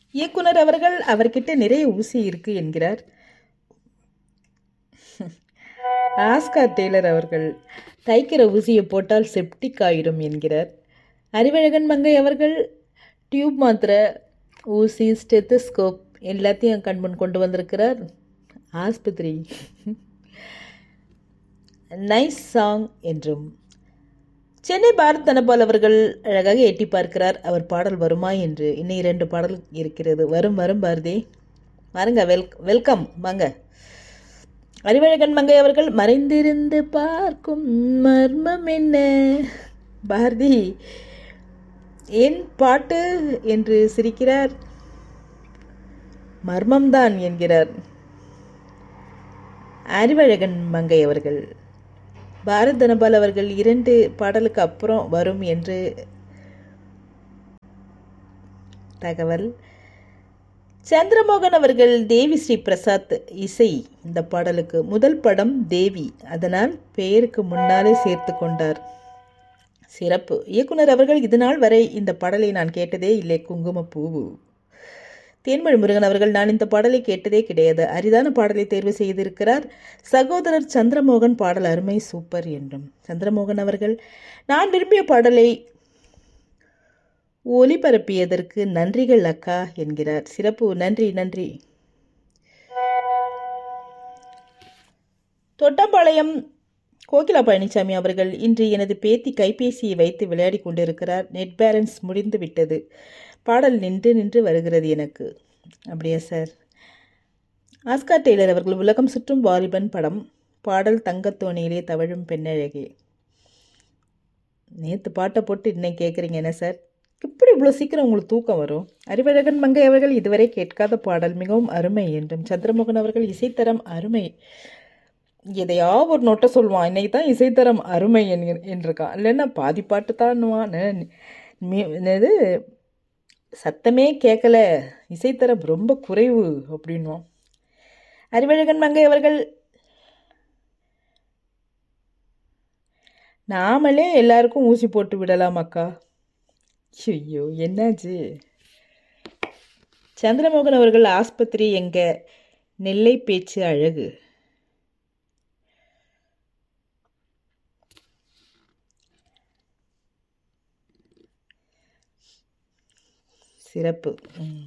இயக்குனர் அவர்கள் அவர்கிட்ட நிறைய ஊசி இருக்கு என்கிறார் ஆஸ்கார் டெய்லர் அவர்கள் தைக்கிற ஊசியை போட்டால் செப்டிக் ஆயிடும் என்கிறார் அறிவழகன் மங்கை அவர்கள் டியூப் மாத்திரை ஊசி ஸ்டெத்தஸ்கோப் எல்லாத்தையும் கண்முன் கொண்டு வந்திருக்கிறார் ஆஸ்பத்திரி நைஸ் சாங் என்றும் சென்னை பாரத் தனபால் அவர்கள் அழகாக எட்டி பார்க்கிறார் அவர் பாடல் வருமா என்று இன்னும் இரண்டு பாடல் இருக்கிறது வரும் வரும் பாரதி வாருங்க வெல் வெல்கம் வாங்க அறிவழகன் மங்கை அவர்கள் மறைந்திருந்து பார்க்கும் மர்மம் என்ன பாரதி என் பாட்டு என்று சிரிக்கிறார் மர்மம்தான் என்கிறார் அறிவழகன் மங்கை அவர்கள் பாரத் தனபால் அவர்கள் இரண்டு பாடலுக்கு அப்புறம் வரும் என்று தகவல் சந்திரமோகன் அவர்கள் தேவி ஸ்ரீ பிரசாத் இசை இந்த பாடலுக்கு முதல் படம் தேவி அதனால் பெயருக்கு முன்னாலே சேர்த்து கொண்டார் சிறப்பு இயக்குனர் அவர்கள் இதுநாள் வரை இந்த பாடலை நான் கேட்டதே இல்லை குங்குமப்பூவு தேன்மொழி முருகன் அவர்கள் நான் இந்த பாடலை கேட்டதே கிடையாது அரிதான பாடலை தேர்வு செய்திருக்கிறார் சகோதரர் சந்திரமோகன் பாடல் அருமை சூப்பர் என்றும் சந்திரமோகன் அவர்கள் நான் விரும்பிய பாடலை ஒலிபரப்பியதற்கு நன்றிகள் அக்கா என்கிறார் சிறப்பு நன்றி நன்றி தொட்டம்பாளையம் கோகிலா பழனிசாமி அவர்கள் இன்று எனது பேத்தி கைபேசியை வைத்து விளையாடி கொண்டிருக்கிறார் நெட் பேலன்ஸ் முடிந்து விட்டது பாடல் நின்று நின்று வருகிறது எனக்கு அப்படியா சார் ஆஸ்கார் டெய்லர் அவர்கள் உலகம் சுற்றும் வாலிபன் படம் பாடல் தங்கத்தோணியிலே தவழும் பெண்ணழகே நேற்று பாட்டை போட்டு இன்னைக்கு கேட்குறீங்க என்ன சார் எப்படி இவ்வளோ சீக்கிரம் உங்களுக்கு தூக்கம் வரும் அறிவழகன் மங்கை அவர்கள் இதுவரை கேட்காத பாடல் மிகவும் அருமை என்றும் சந்திரமோகன் அவர்கள் இசைத்தரம் அருமை எதையாவது ஒரு நோட்டை சொல்லுவான் இன்னைக்கு தான் இசைத்தரம் அருமை என்கிற என்றிருக்கான் இல்லைன்னா பாதி பாட்டு தான் இது சத்தமே கேட்கல இசைத்தரம் ரொம்ப குறைவு அப்படின்வோம் அறிவழகன் மங்கை அவர்கள் நாமளே எல்லாருக்கும் ஊசி போட்டு விடலாம் அக்கா ஐயோ என்னாச்சு சந்திரமோகன் அவர்கள் ஆஸ்பத்திரி எங்க நெல்லை பேச்சு அழகு சிறப்பு ம்.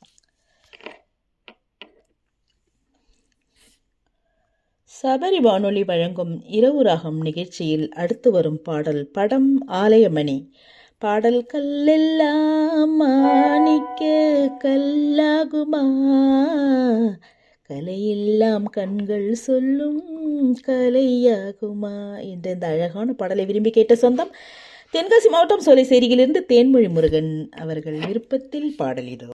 சபரி வானொலி வழங்கும் இரவு ராகம் நிகழ்ச்சியில் அடுத்து வரும் பாடல் படம் ஆலயமணி பாடல் கல்லெல்லாம் மாணிக்க கல்லாகுமா கலையெல்லாம் கண்கள் சொல்லும் கலையாகுமா என்ற இந்த அழகான பாடலை விரும்பி கேட்ட சொந்தம் தென்காசி மாவட்டம் சோலைசேரியிலிருந்து தேன்மொழி முருகன் அவர்கள் விருப்பத்தில் பாடலிடும்